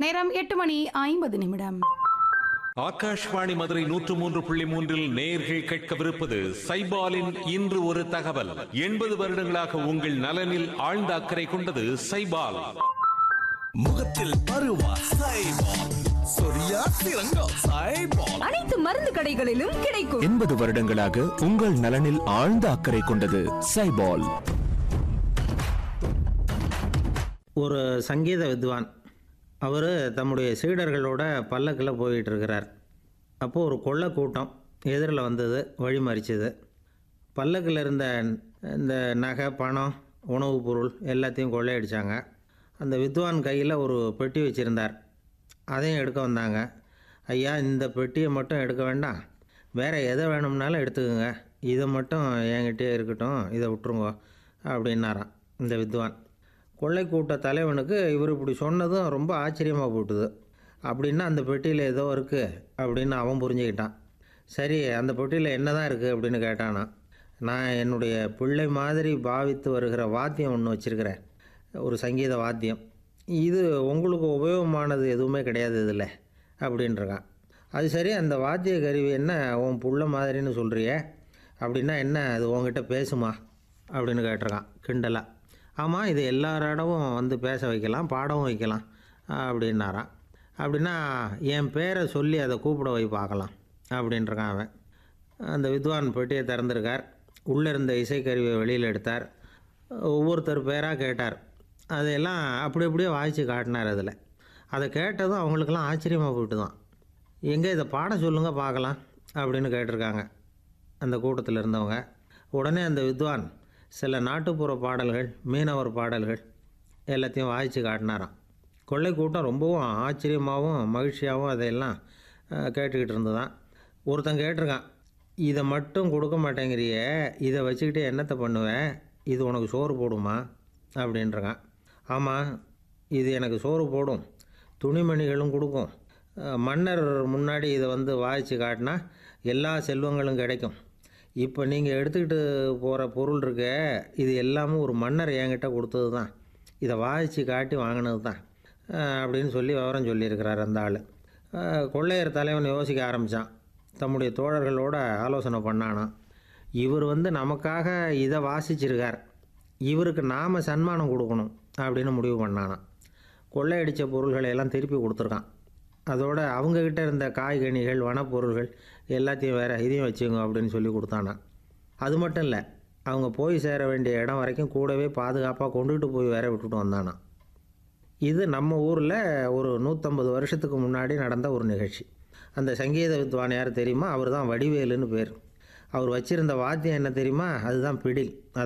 நேரம் எட்டு மணி ஐம்பது நிமிடம் ஆகாஷ்வாணி மதுரை நூற்று மூன்று புள்ளி மூன்றில் நேர்கள் கேட்கவிருப்பது சைபாலின் இன்று ஒரு தகவல் எண்பது வருடங்களாக உங்கள் நலனில் ஆழ்ந்த அக்கறை கொண்டது சைபால் முகத்தில் பருவா சைபால் சொரியா சிறங்கா சைபால் அனைத்து மருந்து கடைகளிலும் கிடைக்கும் எண்பது வருடங்களாக உங்கள் நலனில் ஆழ்ந்த அக்கறை கொண்டது சைபால் ஒரு சங்கீத வித்வான் அவர் தம்முடைய சீடர்களோட பல்லக்கில் போயிட்டு இருக்கிறார் அப்போது ஒரு கொள்ளை கூட்டம் எதிரில் வந்தது வழி மறிச்சது பல்லக்கில் இருந்த இந்த நகை பணம் உணவுப் பொருள் எல்லாத்தையும் கொள்ளையடிச்சாங்க அந்த வித்வான் கையில் ஒரு பெட்டி வச்சுருந்தார் அதையும் எடுக்க வந்தாங்க ஐயா இந்த பெட்டியை மட்டும் எடுக்க வேண்டாம் வேறு எதை வேணும்னாலும் எடுத்துக்கோங்க இதை மட்டும் என்கிட்டயே இருக்கட்டும் இதை விட்டுருங்க அப்படின்னாராம் இந்த வித்வான் கொள்ளை கூட்ட தலைவனுக்கு இவர் இப்படி சொன்னதும் ரொம்ப ஆச்சரியமாக போட்டுது அப்படின்னா அந்த பெட்டியில் ஏதோ இருக்குது அப்படின்னு அவன் புரிஞ்சுக்கிட்டான் சரி அந்த பெட்டியில் என்ன தான் இருக்குது அப்படின்னு கேட்டானா நான் என்னுடைய பிள்ளை மாதிரி பாவித்து வருகிற வாத்தியம் ஒன்று வச்சுருக்கிறேன் ஒரு சங்கீத வாத்தியம் இது உங்களுக்கு உபயோகமானது எதுவுமே கிடையாது இதில் அப்படின்றான் அது சரி அந்த வாத்திய கருவி என்ன உன் புள்ள மாதிரின்னு சொல்கிறியே அப்படின்னா என்ன அது உங்ககிட்ட பேசுமா அப்படின்னு கேட்டிருக்கான் கிண்டலாக ஆமாம் இது எல்லாரிடமும் வந்து பேச வைக்கலாம் பாடவும் வைக்கலாம் அப்படின்னாராம் அப்படின்னா என் பேரை சொல்லி அதை கூப்பிட வை பார்க்கலாம் அப்படின்றான் அவன் அந்த வித்வான் பெட்டியை திறந்திருக்கார் உள்ளே இருந்த இசைக்கருவியை வெளியில் எடுத்தார் ஒவ்வொருத்தர் பேராக கேட்டார் அதையெல்லாம் அப்படி அப்படியே வாய்ச்சி காட்டினார் அதில் அதை கேட்டதும் அவங்களுக்கெல்லாம் ஆச்சரியமாக போயிட்டு தான் எங்கே இதை பாட சொல்லுங்க பார்க்கலாம் அப்படின்னு கேட்டிருக்காங்க அந்த கூட்டத்தில் இருந்தவங்க உடனே அந்த வித்வான் சில நாட்டுப்புற பாடல்கள் மீனவர் பாடல்கள் எல்லாத்தையும் வாய்ச்சி காட்டினாராம் கொள்ளை கூட்டம் ரொம்பவும் ஆச்சரியமாகவும் மகிழ்ச்சியாகவும் அதையெல்லாம் அஹ், கேட்டுக்கிட்டு இருந்ததான் ஒருத்தன் கேட்டிருக்கான் இதை மட்டும் கொடுக்க மாட்டேங்கிறியே இதை வச்சுக்கிட்டு என்னத்தை பண்ணுவேன் இது உனக்கு சோறு போடுமா அப்படின்றான் ஆமாம் இது எனக்கு சோறு போடும் துணிமணிகளும் கொடுக்கும் அஹ், மன்னர் முன்னாடி இதை வந்து வாய்ச்சி காட்டினா எல்லா செல்வங்களும் கிடைக்கும் இப்போ நீங்கள் எடுத்துக்கிட்டு போகிற பொருள் இருக்க இது எல்லாமே ஒரு மன்னர் என்கிட்ட கொடுத்தது தான் இதை வாய்ச்சி காட்டி வாங்கினது தான் அஹ், அப்படின்னு சொல்லி விவரம் சொல்லியிருக்கிறார் அந்த ஆள் கொள்ளையர் தலைவன் யோசிக்க ஆரம்பித்தான் தம்முடைய தோழர்களோட ஆலோசனை பண்ணானாம் இவர் வந்து நமக்காக இதை வாசிச்சிருக்கார் இவருக்கு நாம் சன்மானம் கொடுக்கணும் அப்படின்னு முடிவு பண்ணானாம் கொள்ளையடித்த பொருள்களை எல்லாம் திருப்பி கொடுத்துருக்கான் அதோட அவங்கக்கிட்ட இருந்த காய்கனிகள் வனப்பொருள்கள் எல்லாத்தையும் வேறு இதையும் வச்சுங்க அப்படின்னு சொல்லி கொடுத்தானாம் அது மட்டும் இல்லை அவங்க போய் சேர வேண்டிய இடம் வரைக்கும் கூடவே பாதுகாப்பாக கொண்டுகிட்டு போய் வேற விட்டுட்டு வந்தானாம் இது நம்ம ஊரில் ஒரு நூற்றம்பது வருஷத்துக்கு முன்னாடி நடந்த ஒரு நிகழ்ச்சி அந்த சங்கீத வித்வான் யார் தெரியுமா அவர் தான் வடிவேலுன்னு பேர் அவர் வச்சிருந்த வாத்தியம் என்ன தெரியுமா அதுதான் பிடில்